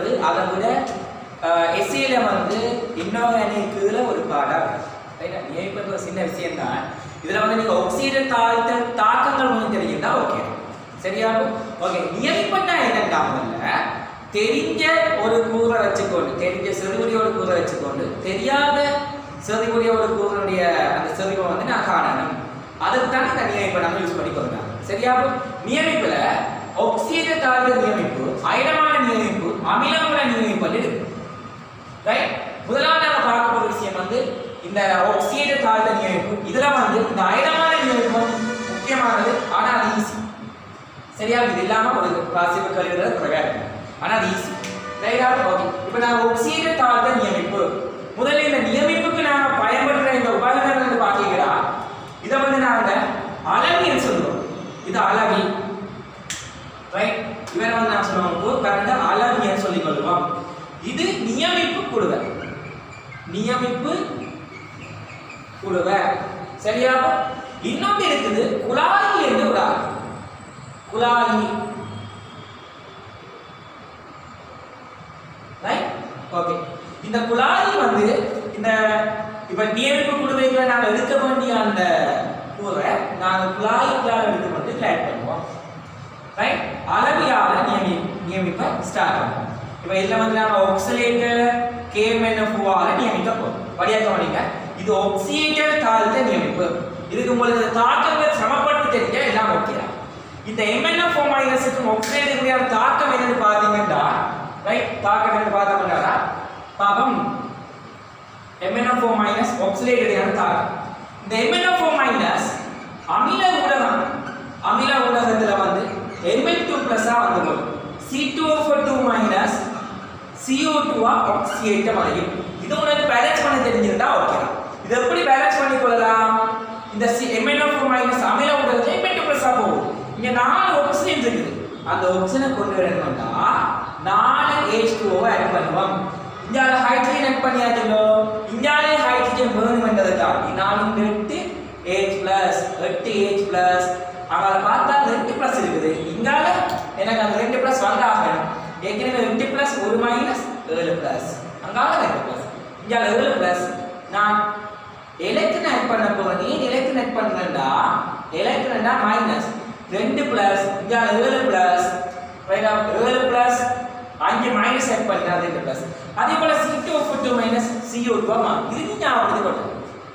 நியமிப்புன்றது அதை விட எஸ்சியில வந்து இன்னொரு ஒரு பாடம் ரைட்டா நியமிப்புன்ற ஒரு சின்ன விஷயம் தான் இதுல வந்து நீங்க ஒக்சீட தாழ்த்தல் தாக்கங்கள் உங்களுக்கு தெரியுதா ஓகே சரியா ஓகே நியமிப்புன்னா என்னன்னா முதல்ல தெரிஞ்ச ஒரு கூரை வச்சுக்கொண்டு தெரிஞ்ச செறிவுடைய ஒரு கூரை வச்சுக்கொண்டு தெரியாத செறிவுடைய ஒரு கூறனுடைய அந்த செறிவை வந்து நான் காணணும் அதுக்கு தான் இந்த நியமிப்பை நம்ம யூஸ் பண்ணி கொள்ளலாம் சரியா நியமிப்புல ஒக்சீட தாழ்த்தல் நியமிப்பு அயனமான நியமிப்பு அமிலமுள்ள நியமிப்பு இருக்கு ரைட் முதலாவது நாம பார்க்க போற விஷயம் வந்து இந்த ஒக்சீட தாழ்த்த நியமிப்பு இதுல வந்து இந்த அயனமான நியமிப்பு வந்து முக்கியமானது ஆனா அது ஈஸி சரியா இது இல்லாம ஒரு பாசிவ கழிவுகளை குறைவா இருக்கும் ஆனா அது ஈஸி ரைட்டா ஓகே இப்போ நான் ஒக்சீட தாழ்த்த நியமிப்பு முதல்ல இந்த நியமிப்புக்கு நாம பயன்படுத்துற இந்த உபகரணங்கள் வந்து பாத்தீங்களா இதை வந்து நாங்க அளவின்னு சொல்லுவோம் இது அளவி ரைட் இவரை வந்து நான் சொல்லுவோம் கரண்ட் அளவின்னு சொல்லிக் கொள்வோம் இது நியமிப்பு குழுவை நியமிப்பு குழுவை சரியா இன்னொன்று இருக்குது குழாயி என்று ஒரு ஆள் குழாயி ரைட் ஓகே இந்த குழாயி வந்து இந்த இப்ப நியமிப்பு குழுவைகளை நாங்க எடுக்க வேண்டிய அந்த கூரை நாங்க குழாய்க்குள்ளார எடுத்து மட்டும் இதுல ஆட் பண்ணுவோம் ரைட் அளவியால நியமி நியமிப்ப ஸ்டார்ட் பண்ணுவோம் இப்போ இதுல வந்து நாம ஆக்சிலேட்டர் கேஎம்என்எஃப்ஓஆல நியமிக்க போறோம் படியா கவனிங்க இது ஆக்சிலேட்டர் தாழ்த்த நியமிப்பு இதுக்கு உங்களுக்கு தாக்கங்கள் சமப்படுத்தி தெரிஞ்ச எல்லாம் ஓகே இந்த எம்என்எஃப்ஓ மைனஸுக்கும் ஆக்சிலேட்டருடைய தாக்கம் என்னன்னு பாத்தீங்கன்னா ரைட் தாக்கம் என்னன்னு பார்த்தோம்னா பாப்பம் MnO4 மைனஸ் ஆக்சிலேட்டரியான தாக்கம் இந்த MnO4 மைனஸ் அமில ஊடகம் அமில ஊடகத்துல வந்து Mn2 பிளஸா வந்து போகும் C2O2 மைனஸ் CO2 ஆ ஆக்சியேட்டம் அடையும் இது உனக்கு பேலன்ஸ் பண்ண தெரிஞ்சிருந்தா ஓகே இது எப்படி பேலன்ஸ் பண்ணி கொள்ளலாம் இந்த C- MnO4 மைனஸ் அமில ஊடகத்தை Mn2 பிளஸா போகும் இங்க நாலு ஆக்சிஜன் இருக்குது அந்த ஆக்சிஜனை கொண்டு வரணும்னா நாலு H2O ஆட் பண்ணுவோம் இந்தியால ஹைட்ரஜன் ஆட் பண்ணியாச்சுല്ലോ இந்தியாலே ஹைட்ரஜன் வேணுமென்றதுக்காக நானும் எட்டு H பிளஸ் எட்டு H பிளஸ் அங்கால பார்த்தா ரெண்டு பிளஸ் இருக்குது இங்கால எனக்கு அந்த ரெண்டு பிளஸ் வந்தாகணும் ஏற்கனவே ரெண்டு பிளஸ் ஒரு மைனஸ் ஏழு பிளஸ் அங்கால ரெண்டு பிளஸ் இங்கால ஏழு பிளஸ் நான் எலக்ட்ரன் ஆட் பண்ண போறேன் நீ எலக்ட்ரன் ஆட் பண்றேன்டா எலக்ட்ரன்டா மைனஸ் ரெண்டு பிளஸ் இங்கால ஏழு பிளஸ் ரைட்டா ஏழு பிளஸ் அஞ்சு மைனஸ் ஆட் பண்ணினா ரெண்டு பிளஸ் அதே போல C2 டூ மைனஸ் CO2 ஆமா இது ஞாபகம் கொள்ளணும்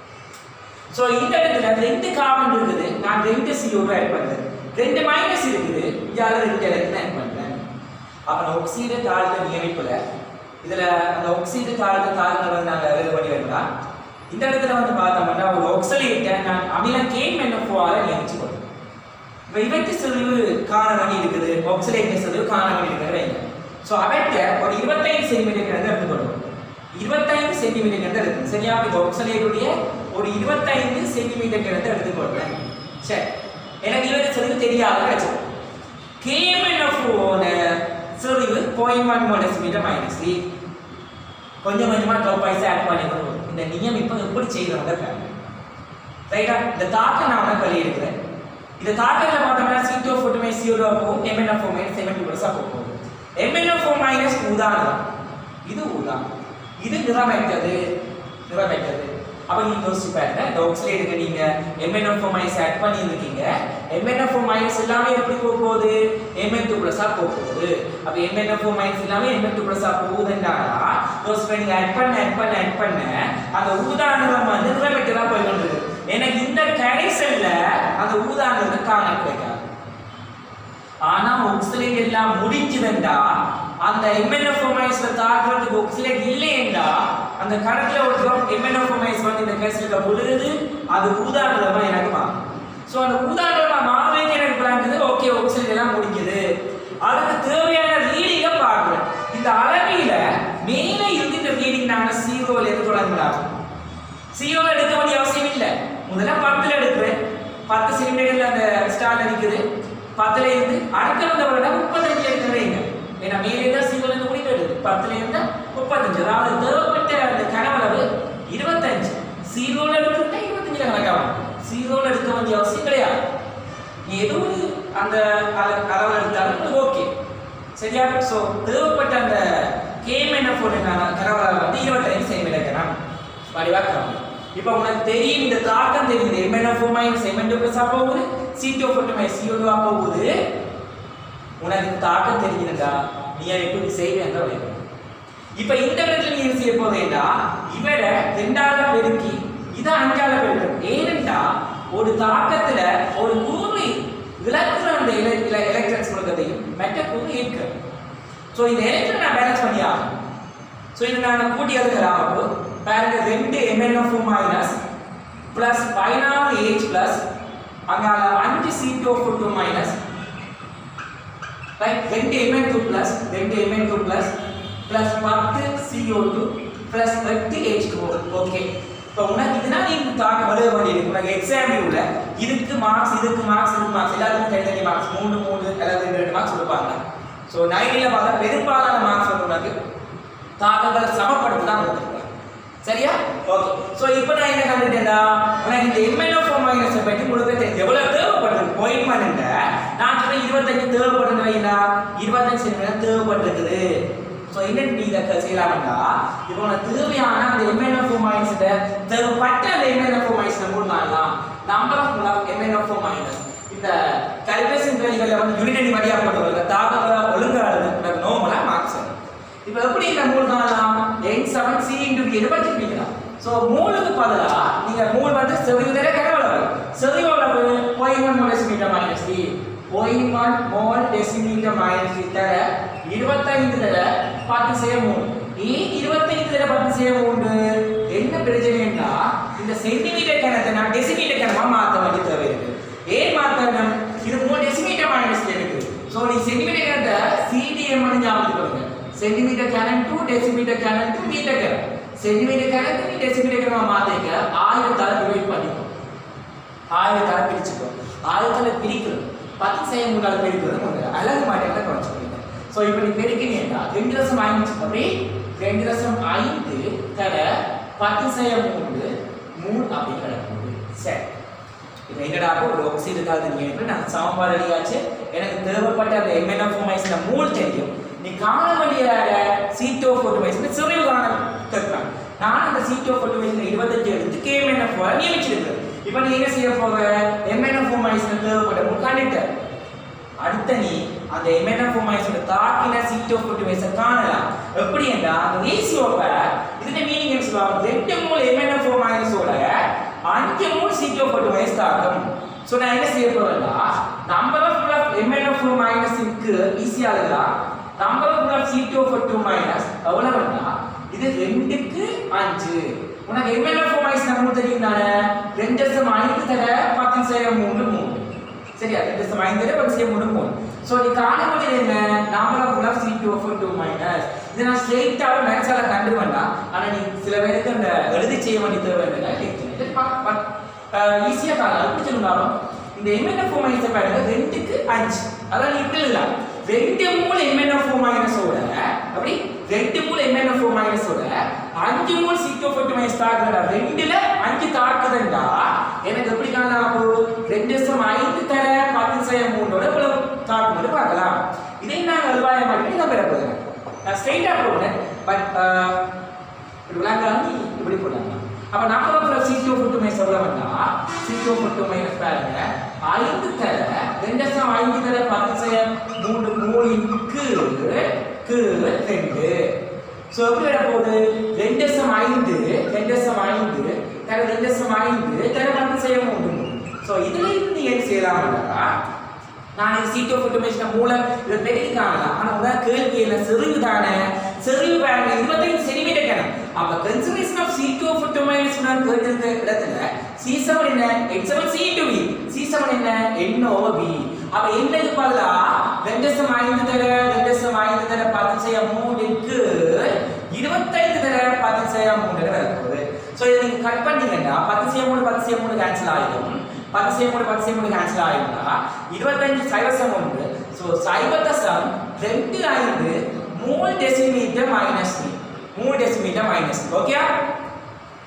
ஸோ இந்த இடத்துல ரெண்டு கார்பன் இருக்குது நான் ரெண்டு CO2 ஆட் பண்றேன் ரெண்டு மைனஸ் இருக்குது இதால ரெண்டு எலக்ட்ரான் ஆட் பண்றேன் அப்ப நான் ஒக்சீட தாழ்த்த நியமிப்புல இதுல அந்த ஒக்சீட தாழ்த்த தாக்கங்கள் வந்து நாங்க இது பண்ணி வைக்கலாம் இந்த இடத்துல வந்து பார்த்தோம்னா ஒரு ஒக்சலேட்டை நான் அமிலம் கேம் என்ன போவால நியமிச்சு கொடுத்தேன் இப்போ இவற்று செறிவு காண வேண்டி இருக்குது ஒக்சலேட் செறிவு காண வேண்டி இருக்குது வைங்க ஸோ அவற்றை ஒரு இருபத்தைந்து சென்டிமீட்டர் கிட்ட எடுத்துக்கொள்ளும் இருபத்தைந்து சென்டிமீட்டர் கிட்ட இருக்கு சரியா இப்போ ஒக்சலேட்டுடைய ஒரு இருபத்தைந்து சென்டிமீட்டர் கிட்ட எடுத்துக்கொள்றேன் சரி எனக்கு இவற்று செறிவு தெரியாத வச்சுக்கோ கேஎம்என்எஃப்ஓட செறிவு point one one decimetre minus three கொஞ்சம் கொஞ்சமா டாப் வைஸ் ஆட் பண்ணிக்கணும் இந்த நியமிப்பை எப்படி செய்யறவங்க ரைட்டா இந்த தாக்கம் நான் உனக்கு வெளியே இருக்கிறேன் இந்த தாக்கத்தில் பார்த்தோம்னா சீட்டோ ஃபோட்டுமே சியோடோ போகும் எம்என்எஃப் ஃபோர் மைனஸ் செவன்டி ப்ளஸாக போகும் எம்என்எஃப் ஃபோர் மைனஸ் உதாரணம் இது உதாரணம் இது நிறமைத்தது நிறமைத்தது அப்ப நீங்க யோசிச்சு பாருங்க இந்த ஆக்சிலேட்டுக்கு நீங்க எம்என்எஃப் மைனஸ் ஆட் பண்ணியிருக்கீங்க எம்என்எஃப் மைனஸ் எல்லாமே எப்படி போக போகுது எம்என் டூ பிளஸா போக போகுது அப்ப எம்என்எஃப் மைனஸ் எல்லாமே எம்என் டூ பிளஸா போகுதுன்னா யோசிச்சு நீங்க ஆட் பண்ண ஆட் பண்ண ஆட் பண்ண அந்த ஊதா நிறம் வந்து நிறமைத்ததா போய் கொண்டிருக்கு எனக்கு இந்த கடைசல்ல அந்த ஊதா நிறம் காண கிடைக்காது ஆனா ஆக்சிலேட் எல்லாம் முடிச்சுதுண்டா அந்த எம்என்எஃப்எம்ஐஸ்ல தாக்குறதுக்கு ஆக்சிலேட் இல்லையேண்டா அந்த கணக்குல ஒரு ட்ராப் எம்என்எஃப்எம்ஐஸ் வந்து இந்த கேஸ்ல விழுது அது ஊதாண்டமா எனக்கு மாறும் ஸோ அந்த ஊதாண்டமா மாறுறதுக்கு எனக்கு பிளான் ஓகே ஆக்சிலேட் எல்லாம் முடிக்குது அதுக்கு தேவையான ரீடிங்கை பார்க்குறேன் இந்த அளவில மேலே இருந்து இந்த ரீடிங் நாங்க சீரோல இருந்து தொடங்கலாம் சீரோல எடுக்க வேண்டிய அவசியம் இல்லை முதல்ல பத்துல எடுக்கிறேன் பத்து சென்டிமீட்டர்ல அந்த ஸ்டார்ட் நிக்குது பத்துல இருந்து அடுத்த வந்தவரோட முப்பத்தஞ்சு எடுக்கிறீங்க ஏன்னா மேலே தான் சீரோல இருந்து முடிவு எடுது பத்துல இருந்து முப்பத்தஞ்சு அதாவது தேவைப்பட்ட அந்த கனவளவு இருபத்தஞ்சு சீரோல எடுத்துட்டா இருபத்தஞ்சு கணக்காகும் சீரோல எடுக்க வேண்டிய அவசியம் கிடையாது நீ ஏதோ ஒரு அந்த அள- அளவு எடுத்தாலும் ஓகே சரியா ஸோ தேவைப்பட்ட அந்த கேஎம்என்எஃப் கரவலை வந்து இருபத்தைந்து சென்டிமீட்டர் வடிவா கரவலை இப்போ உனக்கு தெரியும் இந்த தாக்கம் தெரியுது எம்என்எஃப் மைனஸ் எம்என் பிளஸ் போகுது சிடிஓ ஃபோர்ட்டு மைனஸ் சிஓ போகுது உனக்கு இந்த தாக்கம் தெரியுதுடா நீ அதை எப்படி செய்வேன் வைக்கணும் இப்ப இந்த இடத்துல நீ என்ன செய்ய போறேன்னா இவர ரெண்டால பெருக்கி இதை அஞ்சால பெருக்கணும் ஏனென்றா ஒரு தாக்கத்துல ஒரு கூறு இழக்கிற அந்த எலக்ட்ரான்ஸ் கொடுக்கறதையும் மற்ற கூறு ஏற்கிறது ஸோ இந்த எலக்ட்ரான் நான் பேலன்ஸ் பண்ணி ஆகணும் ஸோ இதை நான் கூட்டி எழுதுகிறேன் அப்போ பாருங்க ரெண்டு எம்என்எஃப் மைனஸ் பிளஸ் பதினாறு ஏஹெச் பிளஸ் அங்கால அஞ்சு சிடோ டூ மைனஸ் ரைட் ரெண்டு எம்என் டூ பிளஸ் ரெண்டு எம்என் டூ பிளஸ் பிளஸ் பத்து சிஓ டூ பிளஸ் எட்டு ஹெச் டூ ஓகே இப்போ உனக்கு இதனால் நீ தாக்க எழுத வேண்டியிருக்கு உனக்கு எக்ஸாம் உள்ள இதுக்கு மார்க்ஸ் இதுக்கு மார்க்ஸ் இதுக்கு மார்க்ஸ் எல்லாத்துக்கும் தனித்தனி மார்க்ஸ் மூணு மூணு அல்லது ரெண்டு ரெண்டு மார்க்ஸ் கொடுப்பாங்க ஸோ நைனில் பார்த்தா பெரும்பாலான மார்க்ஸ் வந்து உனக்கு தாக்கங்களை சமப்படுத்தி தான் கொடுத்துருக்காங்க சரியா ஓகே ஸோ இப்போ நான் என்ன கண்டுட்டேன்டா உனக்கு இந்த எம்என்எஃப் மைனஸை பற்றி முழுக்க தெரியும் எவ்வளோ தேவைப்படுது பாயிண்ட் பண்ணுங்க நான் சொன்ன இருபத்தஞ்சு தேவைப்படுது வைங்களா இருபத்தஞ்சு சென்டிமீட்டர் தேவைப்பட்டிருக்குது ஸோ என்ன நீ இதை செய்யலாம்டா இப்போ உனக்கு தேவையான அந்த எம்என்எஃப் மைனஸ் தேவைப்பட்ட அந்த எம்என்எஃப் மைனஸ் மூணு நாளலாம் நம்பர் ஆஃப் மூலம் எம்என்எஃப் மைனஸ் இந்த கல்குலேஷன் வேலைகளில் வந்து யூனிட் வழியாக போட்டு வருது தாக்கங்களை ஒழுங்காக நோமலாக மார்க்ஸ் இப்போ எப்படி இந்த மூணு காணலாம் eight seven C into B பற்றி பிடிக்கலாம் ஸோ மூணுக்கு பதிலாக நீங்கள் மூணு வந்து செறிவு தர கரவளவு செறிவு அளவு point one decimetre minus D point one mole decimetre minus D தர இருபத்தைந்து தர பத்து செய்ய மூணு ஏன் இருபத்தைந்து தர பத்து செய்ய மூணு என்ன பிரச்சனைன்னா இந்த சென்டிமீட்டர் கணத்தை நான் டெசிமீட்டர் கணமாக மாற்ற வேண்டிய தேவை இருக்கு ஏன் மாற்றணும் இது மூணு டெசிமீட்டர் மைனஸ் இருக்கு ஸோ நீ சென்டிமீட்டர் கணத்தை சிடிஎம் ஞாபகத்துக்கு வருங்க centimetre cannon to decimetre cannon to metre cannon centimetre cannon நீ டெசிமீட்டர் கேனன் மாத்திக்க ஆயிரத்தால டிவைட் பண்ணிக்கோ ஆயிரத்தால பிரிச்சுக்கோ ஆயிரத்தால பிரிக்கணும் பத்து செய்ய முன்னால பிரிக்கிறது முதல்ல அழகு மாட்டேங்கிற குறைச்சிக்கிறீங்க ஸோ இப்போ நீ பெருக்கினீங்கன்னா ரெண்டு லட்சம் ஐந்து அப்படி ரெண்டு லட்சம் ஐந்து தர பத்து செய்ய மூணு மூணு அப்படின்னு கிடக்குது சரி இப்போ என்னடா அப்போ ஒரு ஒக்சைடு இருக்காது நீங்க நான் சாம்பார் அடியாச்சு எனக்கு தேவைப்பட்ட அந்த எம்என்எஃப் மைஸ்ல மூல் தெரியும் நீ காண வேண்டிய சீட்டோ ஃபோட்டோ மைஸ்ல சிறிய காண கேட்கலாம் நான் அந்த சீட்டோ ஃபோட்டோ மைஸ்ல இருபத்தஞ்சு எடுத்து கேஎம்என்எஃப் நியமிச்சிருக்கேன் இப்போ நீ என்ன செய்ய போற எம்என்எஃப் மைஸ்ல தேவைப்பட்ட மூல் கண்டிட்டர் அடுத்த நீ அந்த எம்என்எஃப் மைஸோட தாக்கின சீட்டோ ஃபோட்டோ மைஸை காணலாம் எப்படி என்றா அந்த ரேசியோவை இதுல மீனிங் என்ன சொல்லுவாங்க ரெண்டு மூல் எம்என்எஃப் மைஸோட அஞ்சு மூணு சீட்டோ போட்டு மைனஸ் தாக்கம் ஸோ நான் என்ன செய்ய போறேன்னா number of of MNF minus இருக்கு ஈஸியாக எழுதலாம் நம்பர் ஆஃப் ஆஃப் சீட்டோ ஃபோர் டூ மைனஸ் எவ்வளவுன்னா இது ரெண்டுக்கு அஞ்சு உனக்கு எம்என்எஃப் மைனஸ் நம்ம தெரியும் தானே ரெண்டு லட்சம் ஐந்து தர பத்து செய்ய மூணு மூணு சரியா ரெண்டு லட்சம் ஐந்து தர பத்து செய்ய மூணு மூணு ஸோ நீ காண வேண்டியது என்ன நம்பர் ஆஃப் ஆஃப் சீட்டோ ஃபோர் டூ மைனஸ் இதை நான் ஸ்ட்ரெயிட்டாக மேக்ஸால கண்டு வேண்டாம் ஆனால் நீ சில பேருக்கு அந்த எழுதி செய்ய வேண்டிய தேவை என்ன ஈஸியாக காணலாம் எப்படி சொல்லுனாலும் இந்த எம்என்எஃப் மைனஸை பாருங்க ரெண்டுக்கு அஞ்சு அதான் நீ இப்படி இல்லை ரெண்டு மூணு எம்என்எஃப் மைனஸோட அப்படி ரெண்டு மூணு எம்என்எஃப் மைனஸோட அஞ்சு மூணு சீட்டோ ஃபோர்ட்டு மைனஸ் தாக்குதா ரெண்டுல அஞ்சு தாக்குதுண்டா எனக்கு எப்படி காணலாம் அப்போ ரெண்டு வருஷம் ஐந்து தர பத்து செய்ய மூணோட இவ்வளவு தாக்கும்போது பார்க்கலாம் இதை நான் அல்வாய மாதிரி நான் பெற போகிறேன் நான் ஸ்ட்ரெயிட்டாக போடுறேன் பட் இப்படி விளாண்டாலும் இப்படி போடலாம் அப்ப நாற்பது சிடிஓ ஃபுட்டு மைனஸ் எவ்வளவு வந்தா சிடிஓ ஃபுட்டு மைனஸ் பாருங்க ஐந்து தர ரெண்டு லட்சம் ஐந்து தர பத்து செய்ய மூணு மூலிக்கு க்கு ரெண்டு ஸோ எப்படி வர போகுது ரெண்டு லட்சம் ஐந்து ரெண்டு லட்சம் ஐந்து தர ரெண்டு லட்சம் ஐந்து தர பத்து செய்ய மூணு ஸோ இதுல இருந்து நீங்க என்ன செய்யலாம்னா நான் இது சீட்டோ ஃபோட்டோமேஷன் மூலம் இதை பெரிய காணலாம் ஆனா உங்க கேள்வி என்ன செறிவு தானே செறிவு பாருங்க இருபத்தைந்து சென்டிமீட்டர் கணம் அப்ப கன்சர்வேஷன் ஆஃப் சீட்டோ ஃபோட்டோமேஷன் நான் கேட்டிருந்த இடத்துல சி செவன் என்ன X seven C into V C seven என்ன என் ஓவர் வி அப்ப என்னது பதிலா ரெண்டு சம் ஐந்து தர ரெண்டு சம் ஐந்து தர பத்து செய்ய மூணுக்கு இருபத்தைந்து தர பத்து செய்ய மூணு வரப்போகுது ஸோ இதை நீங்க கட் பண்ணீங்கன்னா பத்து செய்ய மூணு பத்து செய்ய மூணு கேன்சல் ஆகிடும் பத்து செய்ய மூணு பத்து செய்ய மூணு கேன்சல் ஆகிடும்னா இருபத்தஞ்சு சைவசம் ஒன்று ஸோ சைவத்தசம் ரெண்டு ஐந்து மூணு டெசிமீட்டர் மைனஸ் மூணு டெசிமீட்டர் மைனஸ் ஓகே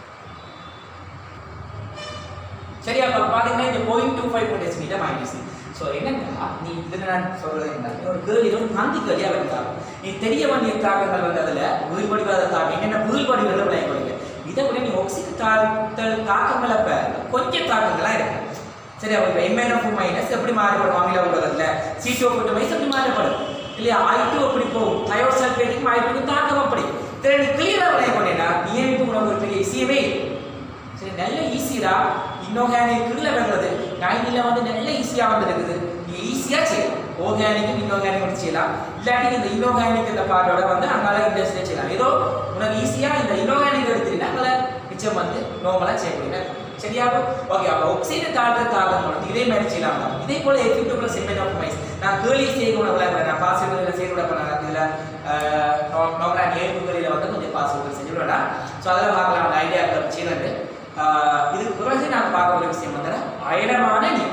சரியா அப்ப பாத்தீங்கன்னா இந்த point two five decimetre minus so என்னன்னா நீ இதில் நான் சொல்றது என்ன நீ ஒரு கேள்வி ஒரு நந்தி கேள்வியாக இருந்தாலும் நீ தெரிய வேண்டிய தாக்கங்கள் வந்து அதில் வீழ்படிவாத தாக்கம் என்னென்ன வீழ்படிவில் விளையாடுங்க இதை விட நீ ஒக்சிக்கு தாக்கல் தாக்கங்களை இப்போ கொஞ்சம் தாக்கங்களா இருக்கு சரி அவங்க எம்என் ஆஃப் மைனஸ் எப்படி மாறுபடும் அமில உலகத்தில் சீட்டோ போட்டு மைஸ் எப்படி மாறுபடும் இல்லையா ஐட்டு எப்படி போகும் தயோட் சல்பேட்டுக்கும் ஐட்டுக்கும் தாக்கம் அப்படி சரி நீ கிளியராக விளைய போனேன்னா நியமிப்பு உனக்கு ஒரு பெரிய விஷயமே இல்லை. சரி நல்ல ஈஸியா இன்ஆர்கானிக் கீழே வர்றது நைனில் வந்து நல்ல ஈஸியாக வந்து இருக்குது நீ ஈஸியாக செய்யலாம் ஆர்கானிக்கும் இன்ஆர்கானிக் வந்து செய்யலாம் இல்லாட்டி இந்த இன்ஆர்கானிக் இந்த பார்ட்டோட வந்து அங்கால இண்டஸ்ட்ரியை செய்யலாம் ஏதோ உனக்கு ஈஸியாக இந்த இன்ஆர்கானிக் எடுத்தீங்கன்னா அங்கே மிச்சம் வந்து நார்மலாக செய்யக்கூடிய சரியா ஓகே அப்போ ஒக்சைடு தாழ்ற தாக்கம் வந்து இதே மாதிரி செய்யலாம் இதே போல எஃபெக்டிவ் ப்ளஸ் எம்என் ஆஃப் மைஸ் நான் கேர்லி செய்யக்கூட விளையாடுறேன் நான் பாசிபிள் செய்யக்கூட பண்ணேன் இதில் நார்மலாக நேர்வுகளில் வந்து கொஞ்சம் பாசிபிள் செஞ்சு விடலாம் ஸோ அதெல்லாம் பார்க்கலாம் அந்த ஐடியா செய்யறது இதுக்கு பிறகு நான் பார்க்க ஒரு விஷயம் வந்து அயலமான நீர்